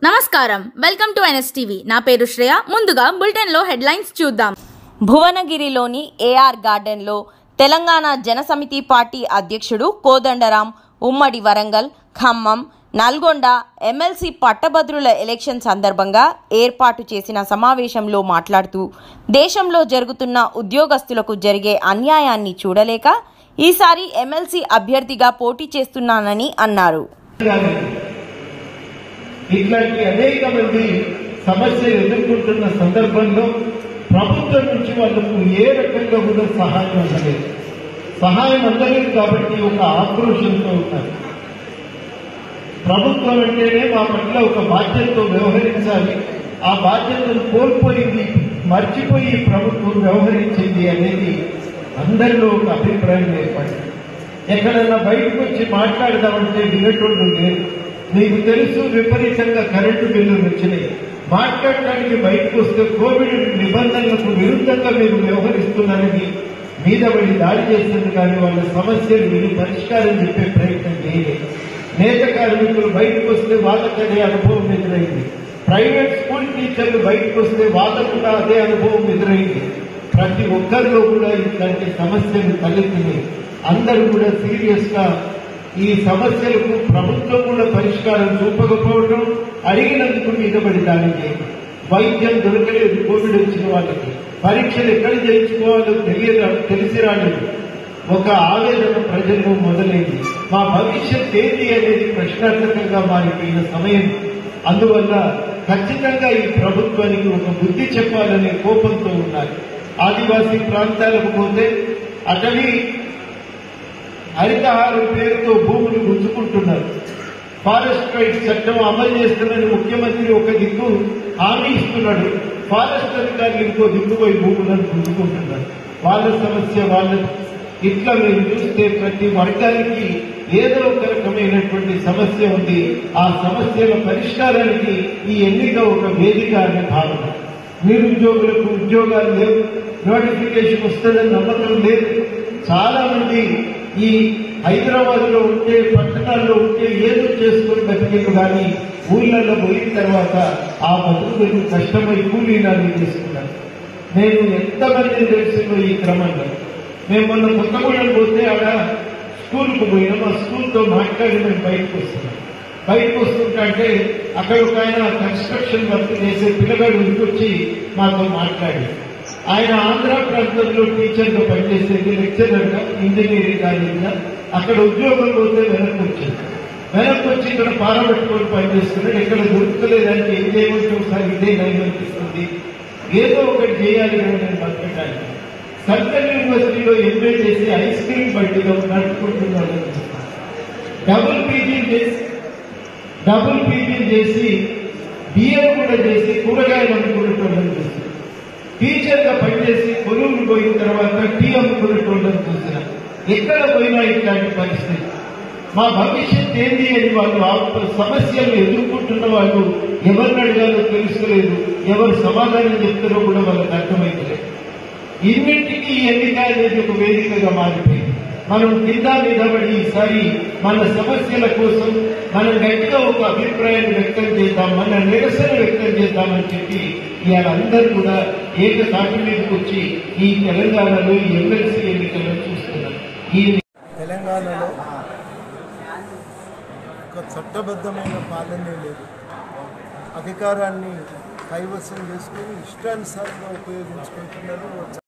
నమస్కారం welcome to NSTV నా పేరు శ్రేయ ముందుగా బులెటిన్లో హెడ్లైన్స్ చూద్దాం భువనగిరిలోని ఏఆర్ గార్డెన్లో తెలంగాణ జనసమితి పార్టీ అధ్యక్షుడు కోదండరాం ఉమ్మడి వరంగల్ ఖమ్మం నల్గొండ ఎమ్మెల్సీ పట్టభద్రుల ఎలక్షన్ సందర్భంగా ఏర్పాటు చేసిన సమావేశంలో మాట్లాడుతూ దేశంలో జరుగుతున్న ఉద్యోగస్తులకు జరిగే అన్యాయాన్ని చూడలేక ఈసారి ఎమ్మెల్సీ అభ్యర్థిగా పోటీ చేస్తున్నానని అన్నారు గాని ఇట్లాంటి అనేక మంది సమస్యలు ఎదుర్కొంటున్న సందర్భంలో ప్రభుత్వం నుంచి వాళ్ళకు ఏ రకంగా కూడా సహాయం అందలేదు సహాయం అందలేదు కాబట్టి ఒక ఆక్రోషంతో ఉన్నారు ప్రభుత్వం అంటేనే మా పట్ల ఒక బాధ్యతతో వ్యవహరించాలి ఆ బాధ్యతను కోల్పోయింది మర్చిపోయి ప్రభుత్వం వ్యవహరించింది అనేది అందరిలో ఒక అభిప్రాయం ఏర్పడింది ఎక్కడైనా బయటకు వచ్చి మాట్లాడదామంటే వినేటోళ్ళు లేరు మీకు తెలుసు విపరీతంగా కరెంటు బిల్లులు వచ్చినాయి మాట్లాడటానికి బయటకు వస్తే కోవిడ్ నిబంధనలకు విరుద్ధంగా మీరు వ్యవహరిస్తున్నారని మీద పడి దాడి చేస్తుంది కానీ వాళ్ళ సమస్యలు విని పరిష్కారం చెప్పే ప్రయత్నం చేయలేదు నేత కార్మికులు బయటకు వస్తే వాళ్ళకి అదే అనుభవం ఎదురైంది ప్రైవేట్ స్కూల్ టీచర్లు బయటకు వస్తే వాళ్ళకు కూడా అదే అనుభవం ఎదురైంది ప్రతి ఒక్కరిలో కూడా ఇట్లాంటి సమస్యలు తలెత్తినాయి అందరూ కూడా సీరియస్ గా ఈ సమస్యలకు ప్రభుత్వం కూడా పరిష్కారం చూపకపోవడం అడిగినందుకు మీద పడి దాడి చేయడం వైద్యం దొరకలేదు కోవిడ్ వచ్చిన వాళ్ళకి పరీక్షలు ఎక్కడ చేయించుకోవాలో తెలియదు తెలిసి రాలేదు ఒక ఆవేదన ప్రజల్లో మొదలైంది మా భవిష్యత్ ఏంటి అనేది ప్రశ్నార్థకంగా మారిపోయిన సమయం అందువల్ల ఖచ్చితంగా ఈ ప్రభుత్వానికి ఒక బుద్ధి చెప్పాలనే కోపంతో ఉన్నారు ఆదివాసీ ప్రాంతాలకు పోతే అటవీ హరితహారం పేరుతో భూములు గుంజుకుంటున్నారు ఫారెస్ట్ రైట్ చట్టం అమలు చేస్తున్నది ముఖ్యమంత్రి ఒక దిక్కు హామీ ఇస్తున్నాడు ఫారెస్ట్ అధికారులు ఇంకో దిక్కు పోయి భూములను గుంజుకుంటున్నారు వాళ్ళ సమస్య వాళ్ళ ఇట్లా మీరు చూస్తే ప్రతి వర్గానికి ఏదో ఒక రకమైనటువంటి సమస్య ఉంది ఆ సమస్యల పరిష్కారానికి ఈ ఎన్నిక ఒక వేదిక అనే భావన నిరుద్యోగులకు ఉద్యోగాలు లేవు నోటిఫికేషన్ వస్తుందని నమ్మకం లేదు చాలా మంది ఈ హైదరాబాద్ లో ఉంటే పట్టణాల్లో ఉంటే ఏదో చేసుకుని బతికేది కానీ ఊళ్ళల్లో పోయిన తర్వాత ఆ బతుకులు కష్టమై కూలీనాలు చేసుకున్నారు నేను ఎంతమంది తెలిసిందో ఈ క్రమంలో మేము మొన్న కొత్తగూడెం పోతే ఆడ స్కూల్కు పోయినాం ఆ స్కూల్తో మాట్లాడి మేము బయటకు వస్తున్నాం బయటకు వస్తుంటే అక్కడ ఒక ఆయన కన్స్ట్రక్షన్ వర్క్ చేసే పిల్లగాడు ఇంటికొచ్చి మాతో మాట్లాడి ఆయన ఆంధ్ర ప్రాంతంలో టీచర్గా పనిచేసేది లెక్చరర్గా ఇంజనీరింగ్ కాలేజీగా అక్కడ ఉద్యోగం పోతే వెనక్కి వచ్చింది వెనక్కి వచ్చి ఇక్కడ పారబెట్టుకొని పనిచేస్తున్నాడు ఇక్కడ దొరుకుతలేదంటే ఏం చేయమంటే ఒకసారి ఇదే నయం అనిపిస్తుంది ఏదో ఒకటి చేయాలి కదా నేను బతకడానికి సెంట్రల్ యూనివర్సిటీలో ఎంఏ చేసి ఐస్ క్రీమ్ బండిలో నడుపుకుంటున్నాడు డబుల్ పీజీ చేసి డబుల్ పీజీ చేసి బిఏ కూడా చేసి కూరగాయలు అమ్ముకునేటోళ్ళని చూసి టీచర్ గా పనిచేసి కొలువులు పోయిన తర్వాత టీ అమ్ముకునేటోళ్ళని చూసిన ఎక్కడ పోయినా ఇట్లాంటి పరిస్థితి మా భవిష్యత్ ఏంది అని వాళ్ళు ఆ సమస్యలు ఎదుర్కొంటున్న వాళ్ళు ఎవరిని అడగాలో తెలుసుకోలేదు ఎవరు సమాధానం చెప్తారో కూడా వాళ్ళకి అర్థమైతలేదు ఇన్నింటికి ఈ ఎన్నిక అనేది ఒక వేదికగా మారిపోయింది మనం కింద మీద పడి ఈసారి మన సమస్యల కోసం మనం గట్టిగా ఒక అభిప్రాయాన్ని వ్యక్తం చేద్దాం మన నిరసన వ్యక్తం చేద్దామని చెప్పి ఇవాళ అందరూ కూడా ఏకతాటి మీదకి వచ్చి ఈ తెలంగాణలో ఈ ఎమ్మెల్సీ ఎన్నికలను చూస్తున్నారు ఈ తెలంగాణలో ఒక చట్టబద్ధమైన పాలనే లేదు అధికారాన్ని కైవసం చేసుకుని ఇష్టానుసారంగా ఉపయోగించుకుంటున్నారు